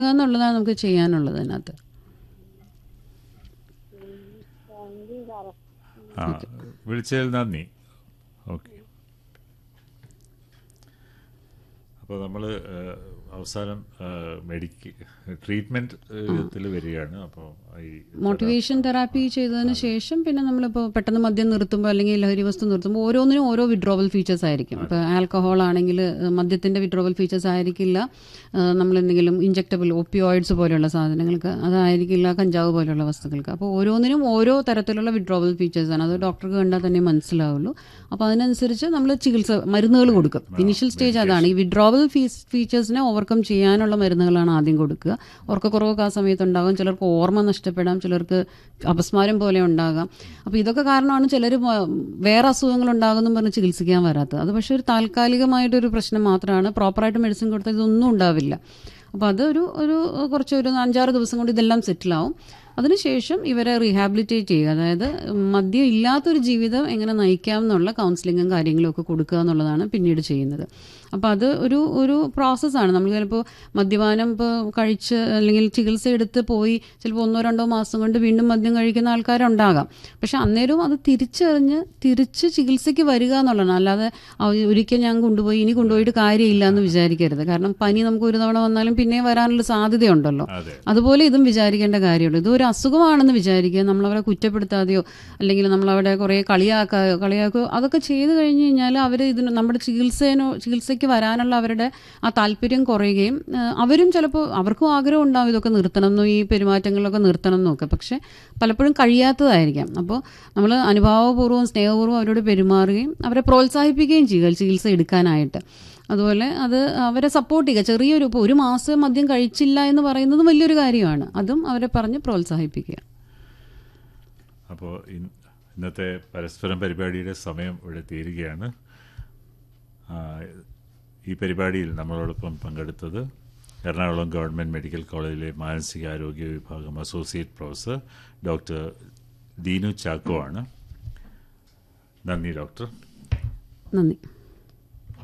എന്നുള്ളതാണ് നമുക്ക് ചെയ്യാനുള്ളത് അതിനകത്ത് താങ്ക് യു സാറേ ആ വിളിച്ചതിൽ നന്ദി ഓക്കെ അപ്പോൾ നമ്മൾ അവസാനം മെഡിക്ക ട്രീറ്റ്മെൻറ്റ് ഇതിൽ വരികയാണ് അപ്പോൾ ഈ മോട്ടിവേഷൻ തെറാപ്പി ചെയ്തതിന് ശേഷം പിന്നെ നമ്മളിപ്പോൾ പെട്ടെന്ന് മദ്യം നിർത്തുമ്പോൾ അല്ലെങ്കിൽ ലഹരി വസ്തു നിർത്തുമ്പോൾ ഓരോന്നിനും ഓരോ വിഡ്രോവൽ ഫീച്ചേഴ്സ് ആയിരിക്കും ഇപ്പോൾ ആൽക്കഹോൾ ആണെങ്കിൽ മദ്യത്തിൻ്റെ വിഡ്രോവൽ ഫീച്ചേഴ്സ് ആയിരിക്കില്ല നമ്മൾ എന്തെങ്കിലും ഇഞ്ചക്റ്റബിൾ ഒപ്പിയോയിഡ്സ് പോലെയുള്ള സാധനങ്ങൾക്ക് അതായിരിക്കില്ല കഞ്ചാവ് പോലെയുള്ള വസ്തുക്കൾക്ക് അപ്പോൾ ഓരോന്നിനും ഓരോ തരത്തിലുള്ള വിഡ്രോവൽ ഫീച്ചേഴ്സാണ് അത് ഡോക്ടർക്ക് കണ്ടാൽ തന്നെ മനസ്സിലാവുള്ളൂ അപ്പോൾ അതിനനുസരിച്ച് നമ്മൾ ചികിത്സ മരുന്നുകൾ കൊടുക്കും ഇനിഷ്യൽ സ്റ്റേജ് അതാണ് ഈ വിഡ്രോവൽ ഫീച്ചേഴ്സിനെ ഓവർകം ചെയ്യാനുള്ള മരുന്നുകളാണ് ആദ്യം കൊടുക്കുക ഉറക്കക്കുറവൊക്കെ ആ സമയത്ത് ഉണ്ടാകും ചിലർക്ക് ഓർമ്മ നഷ്ടപ്പെടാം ചിലർക്ക് അപസ്മാരം പോലെ ഉണ്ടാകാം അപ്പോൾ ഇതൊക്കെ കാരണമാണ് ചിലർ വേറെ അസുഖങ്ങൾ ഉണ്ടാകുമെന്നും പറഞ്ഞ് ചികിത്സിക്കാൻ വരാത്തത് അത് പക്ഷേ ഒരു താൽക്കാലികമായിട്ടൊരു പ്രശ്നം മാത്രമാണ് പ്രോപ്പറായിട്ട് മെഡിസിൻ കൊടുത്താൽ ഇതൊന്നും ഉണ്ടാവില്ല അപ്പോൾ അത് ഒരു ഒരു കുറച്ച് ഒരു അഞ്ചാറ് ദിവസം കൊണ്ട് ഇതെല്ലാം സെറ്റിലാവും അതിനുശേഷം ഇവരെ റീഹാബിലിറ്റേറ്റ് ചെയ്യുക അതായത് മദ്യം ഇല്ലാത്തൊരു ജീവിതം എങ്ങനെ നയിക്കാം എന്നുള്ള കൗൺസിലിങ്ങും കാര്യങ്ങളും ഒക്കെ കൊടുക്കുക എന്നുള്ളതാണ് പിന്നീട് ചെയ്യുന്നത് അപ്പോൾ അത് ഒരു ഒരു പ്രോസസ്സാണ് നമ്മൾ ചിലപ്പോൾ മദ്യപാനം ഇപ്പോൾ കഴിച്ച് അല്ലെങ്കിൽ ചികിത്സ എടുത്ത് പോയി ചിലപ്പോൾ ഒന്നോ രണ്ടോ മാസം കൊണ്ട് വീണ്ടും മദ്യം കഴിക്കുന്ന ആൾക്കാരുണ്ടാകാം പക്ഷെ അന്നേരവും അത് തിരിച്ചറിഞ്ഞ് തിരിച്ച് ചികിത്സയ്ക്ക് വരിക എന്നുള്ളതാണ് അല്ലാതെ ആ ഒരിക്കൽ ഞാൻ കൊണ്ടുപോയി ഇനി കൊണ്ടുപോയിട്ട് കാര്യമില്ല എന്ന് വിചാരിക്കരുത് കാരണം പനി നമുക്ക് ഒരു തവണ വന്നാലും പിന്നെ വരാനുള്ള സാധ്യതയുണ്ടല്ലോ അതെ അതുപോലെ ഇതും വിചാരിക്കേണ്ട കാര്യമുള്ളൂ ഇത് ഒരു അസുഖമാണെന്ന് വിചാരിക്കുക നമ്മളവരെ കുറ്റപ്പെടുത്താതെയോ അല്ലെങ്കിൽ നമ്മളവിടെ കുറേ കളിയാക്കാതെയോ കളിയാക്കുകയോ അതൊക്കെ ചെയ്തു കഴിഞ്ഞ് കഴിഞ്ഞാൽ അവർ ഇതിന് നമ്മുടെ ചികിത്സേനോ ചികിത്സയ്ക്ക് വരാനുള്ള അവരുടെ ആ താല്പര്യം കുറയുകയും ആ, അവരും ചിലപ്പോൾ അവർക്കും ആഗ്രഹം ഉണ്ടാവും ഇതൊക്കെ നിർത്തണം എന്നും ഈ പെരുമാറ്റങ്ങളിലൊക്കെ നിർത്തണം എന്നൊക്കെ പക്ഷെ പലപ്പോഴും കഴിയാത്തതായിരിക്കാം അപ്പോൾ നമ്മൾ അനുഭാവപൂർവ്വം സ്നേഹപൂർവ്വം അവരോട് പെരുമാറുകയും അവരെ പ്രോത്സാഹിപ്പിക്കുകയും ചെയ്യുക ചികിത്സ എടുക്കാനായിട്ട് അതുപോലെ അത് അവരെ സപ്പോർട്ട് ചെയ്യുക ചെറിയൊരു ഇപ്പോൾ ഒരു മാസം മദ്യം കഴിച്ചില്ല എന്ന് പറയുന്നതും വലിയൊരു കാര്യമാണ് അതും അവരെ പറഞ്ഞ് പ്രോത്സാഹിപ്പിക്കുക അപ്പോൾ ഇന്നത്തെ പരസ്പരം പരിപാടിയുടെ സമയം ഇവിടെ തീരുകയാണ് ആ, ഈ പരിപാടിയിൽ നമ്മളോടൊപ്പം പങ്കെടുത്തത് എറണാകുളം ഗവൺമെൻറ് മെഡിക്കൽ കോളേജിലെ മാനസികാരോഗ്യ വിഭാഗം associate professor doctor Deenu Chacko ആണ് നന്ദി ഡോക്ടർ നന്ദി